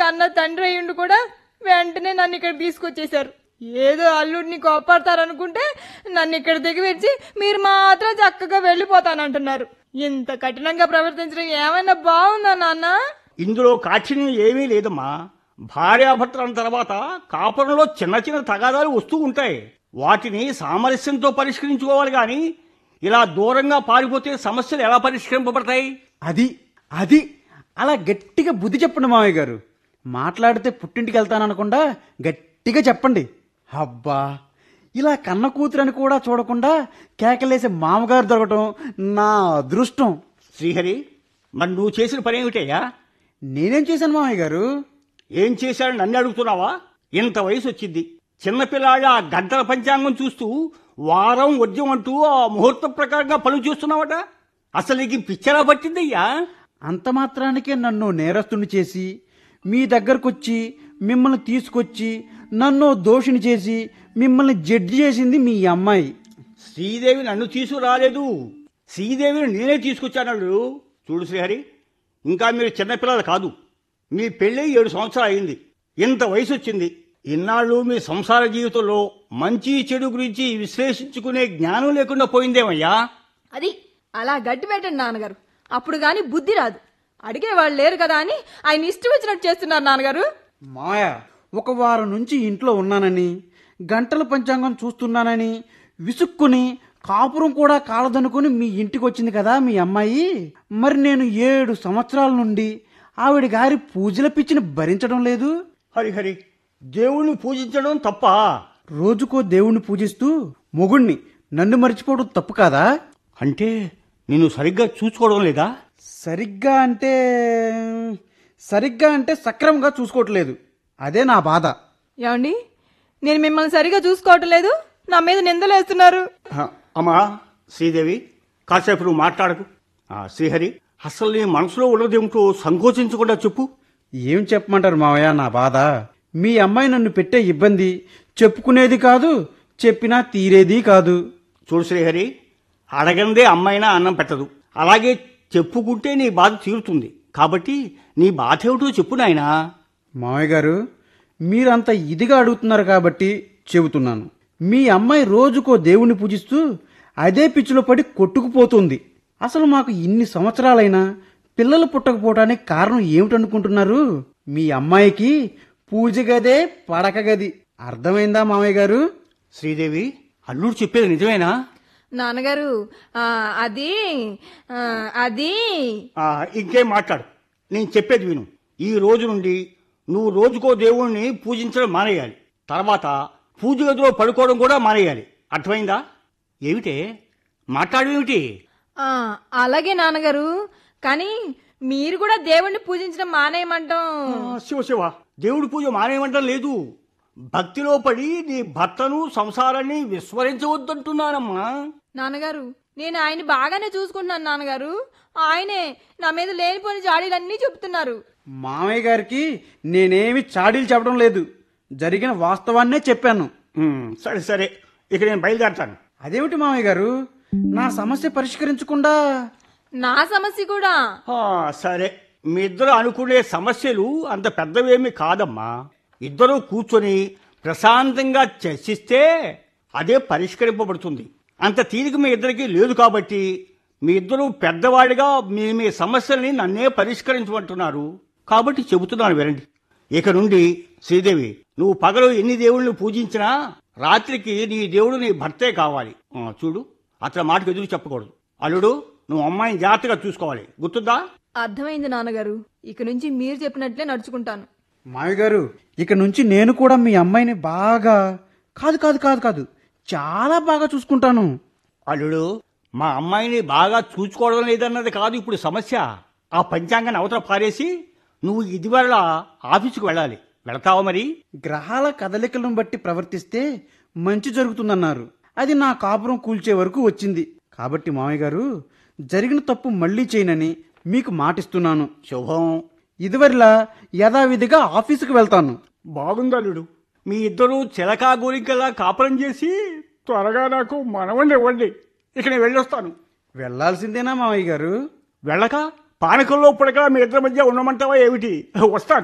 కన్న తండ్రి అయ్యుండి కూడా వెంటనే నన్ను ఇక్కడ తీసుకొచ్చేశారు ఏదో అల్లుడిని కోపడతారనుకుంటే నన్ను ఇక్కడ దిగివెచ్చి మీరు మాత్రం చక్కగా వెళ్ళిపోతానంటున్నారు ఇంత కఠినంగా ప్రవర్తించడం ఏమైనా బాగుందా నాన్న ఇందులో కాఠిన్యం ఏమీ లేదమ్మా భార్యాభర్తల తర్వాత కాపురంలో చిన్న చిన్న తగాదాలు వస్తూ ఉంటాయి వాటిని సామరస్యంతో పరిష్కరించుకోవాలి కానీ ఇలా దూరంగా పారిపోతే సమస్యలు ఎలా పరిష్కరింపబడతాయి అది అది అలా గట్టిగా బుద్ధి చెప్పండి మావయ్య గారు మాట్లాడితే పుట్టింటికి వెళ్తాననకుండా గట్టిగా చెప్పండి అబ్బా ఇలా కన్న కూతురని కూడా చూడకుండా కేకలేసే మామగారు దొరకటం నా అదృష్టం శ్రీహరి మరి నువ్వు చేసిన పని ఏమిటయ్యా నేనేం చేశాను మామయ్య గారు ఏం చేశాడని నన్ను అడుగుతున్నావా ఇంత వయసు వచ్చింది చిన్నపిల్లాళ్ళ ఆ గంటల పంచాంగం చూస్తూ వారం వద్యం అంటూ ఆ ముహూర్త ప్రకారంగా పనులు చేస్తున్నావట అసలు నీకు పిచ్చరా పట్టిందయ్యా అంత మాత్రానికే నన్ను నేరస్తుని చేసి మీ దగ్గరకొచ్చి మిమ్మల్ని తీసుకొచ్చి నన్ను దోషిని చేసి మిమ్మల్ని జడ్జి చేసింది మీ అమ్మాయి శ్రీదేవి నన్ను తీసుకురాలేదు శ్రీదేవిని నేనే తీసుకొచ్చాను చూడు శ్రీహరి ఇంకా మీరు చిన్నపిల్లలు కాదు మీ పెళ్ళి ఏడు సంవత్సరాలు అయింది ఇంత వయసు వచ్చింది ఇన్నాళ్ళు మీ సంసార జీవితంలో మంచి చెడు గురించి విశ్లేషించుకునే జ్ఞానం లేకుండా పోయిందేమయ్యా అది అలా గట్టి పెట్టండి నాన్నగారు అప్పుడు గాని బుద్ధి రాదు అడిగేవాళ్ళు లేరు కదా అని ఆయన ఇష్టం వచ్చినట్టు చేస్తున్నారు నాన్నగారు మాయ ఒక వారం నుంచి ఇంట్లో ఉన్నానని గంటల పంచాంగం చూస్తున్నానని విసుక్కుని కాపురం కూడా కాలదనుకుని మీ ఇంటికి వచ్చింది కదా మీ అమ్మాయి మరి నేను ఏడు సంవత్సరాల నుండి ఆవిడ గారి పూజల పిచ్చిని భరించడం లేదు హరిహరి దేవుణ్ణి పూజించడం తప్ప రోజుకో దేవుణ్ణి పూజిస్తూ మొగుణ్ణి నన్ను మర్చిపోవడం తప్పు కాదా అంటే నేను సరిగ్గా చూసుకోవడం లేదా సరిగ్గా అంటే సరిగ్గా అంటే సక్రమంగా చూసుకోవట్లేదు అదే నా బాధ ఏమండి నేను మిమ్మల్ని సరిగా చూసుకోవటం లేదు నా మీద నిందలేస్తున్నారు ఆ, అమ్మా శ్రీదేవి కాసేపు నువ్వు మాట్లాడకు ఆ, శ్రీహరి అసలు నీ మనసులో ఉన్నదేమిటో సంకోచించకుండా చెప్పు ఏం చెప్పమంటారు మావయ్య నా బాధ మీ అమ్మాయి నన్ను పెట్టే ఇబ్బంది చెప్పుకునేది కాదు చెప్పినా తీరేది కాదు చూడు శ్రీహరి అడగందే అమ్మైనా అన్నం పెట్టదు అలాగే చెప్పుకుంటే నీ బాధ తీరుతుంది కాబట్టి నీ బాధ ఏమిటో చెప్పు నాయనా మావయ్య గారు మీరంత ఇదిగా అడుగుతున్నారు కాబట్టి చెబుతున్నాను మీ అమ్మాయి రోజుకో దేవుణ్ణి పూజిస్తూ అదే పిచ్చిలో పడి కొట్టుకుపోతుంది అసలు మాకు ఇన్ని సంవత్సరాలైనా పిల్లలు పుట్టకపోవడానికి కారణం ఏమిటనుకుంటున్నారు మీ అమ్మాయికి పూజ గదే పడక గది అర్థమైందా మామయ్య గారు శ్రీదేవి అల్లుడు చెప్పేది నిజమేనా నాన్నగారు ఆ, అది ఆ, అది ఆ, ఇంకేం మాట్లాడు నేను చెప్పేది విను ఈ రోజు నుండి నువ్వు రోజుకో దేవుణ్ణి పూజించడం మానేయాలి తర్వాత పూజ గదిలో పడుకోవడం కూడా మానేయాలి అర్థమైందా ఏమిటే మాట్లాడేమిటి ఆ, అలాగే నాన్నగారు కానీ మీరు కూడా దేవుణ్ణి పూజించడం మానేయమంటాం ఆ, శివ శివ దేవుడి పూజ మానేయమంటం లేదు భక్తిలో పడి నీ భర్తను సంసారాన్ని విస్మరించవద్దంటున్నానమ్మా నాన్నగారు నేను ఆయన బాగానే చూసుకుంటున్నాను నాన్నగారు ఆయనే నా మీద లేనిపోని జాడీలన్నీ చెప్తున్నారు మామయ్య గారికి నేనేమి చాడీలు చెప్పడం లేదు జరిగిన వాస్తవాన్నే చెప్పాను ఉమ్, సరే సరే ఇక నేను బయలుదేరతాను అదేమిటి మామయ్య గారు నా సమస్య పరిష్కరించకుండా నా సమస్య కూడా ఆ, సరే మీ ఇద్దరు అనుకునే సమస్యలు అంత పెద్దవేమీ కాదమ్మా ఇద్దరూ కూర్చొని ప్రశాంతంగా చర్చిస్తే అదే పరిష్కరింపబడుతుంది అంత తీరిక మీ ఇద్దరికి లేదు కాబట్టి మీ ఇద్దరు పెద్దవాడిగా మీ మీ సమస్యల్ని నన్నే పరిష్కరించమంటున్నారు కాబట్టి చెబుతున్నాను వినండి ఇక నుండి శ్రీదేవి నువ్వు పగలు ఎన్ని దేవుళ్ళని పూజించినా రాత్రికి నీ దేవుడు నీ భర్తే కావాలి ఆ, చూడు అతని మాటకు ఎదురు చెప్పకూడదు అల్లుడు నువ్వు అమ్మాయిని జాగ్రత్తగా చూసుకోవాలి గుర్తుందా అర్థమైంది నాన్నగారు ఇక నుంచి మీరు చెప్పినట్లే నడుచుకుంటాను మామయ్య గారు ఇక నుంచి నేను కూడా మీ అమ్మాయిని బాగా కాదు కాదు కాదు కాదు చాలా బాగా చూసుకుంటాను అల్లుడు మా అమ్మాయిని బాగా చూసుకోవడం లేదన్నది కాదు ఇప్పుడు సమస్య ఆ పంచాంగాన్ని అవతల పారేసి నువ్వు ఇదివరలా ఆఫీసుకు వెళ్ళాలి వెళతావా మరి గ్రహాల కదలికలను బట్టి ప్రవర్తిస్తే మంచి జరుగుతుందన్నారు అది నా కాపురం కూల్చే వరకు వచ్చింది కాబట్టి మామయ్య గారు జరిగిన తప్పు మళ్ళీ చేయనని మీకు మాటిస్తున్నాను శుభం ఇదివరలా యథావిధిగా ఆఫీసుకు వెళ్తాను బాగుంది అల్లుడు మీ ఇద్దరు చిలకా గోరికలా కాపురం చేసి త్వరగా నాకు మనవండి ఇవ్వండి ఇక నేను వెళ్ళొస్తాను వెళ్లాల్సిందేనా మామయ్య గారు వెళ్ళక పానకంలో పుడక మీ ఇద్దరి మధ్య ఉండమంటావా ఏమిటి వస్తాను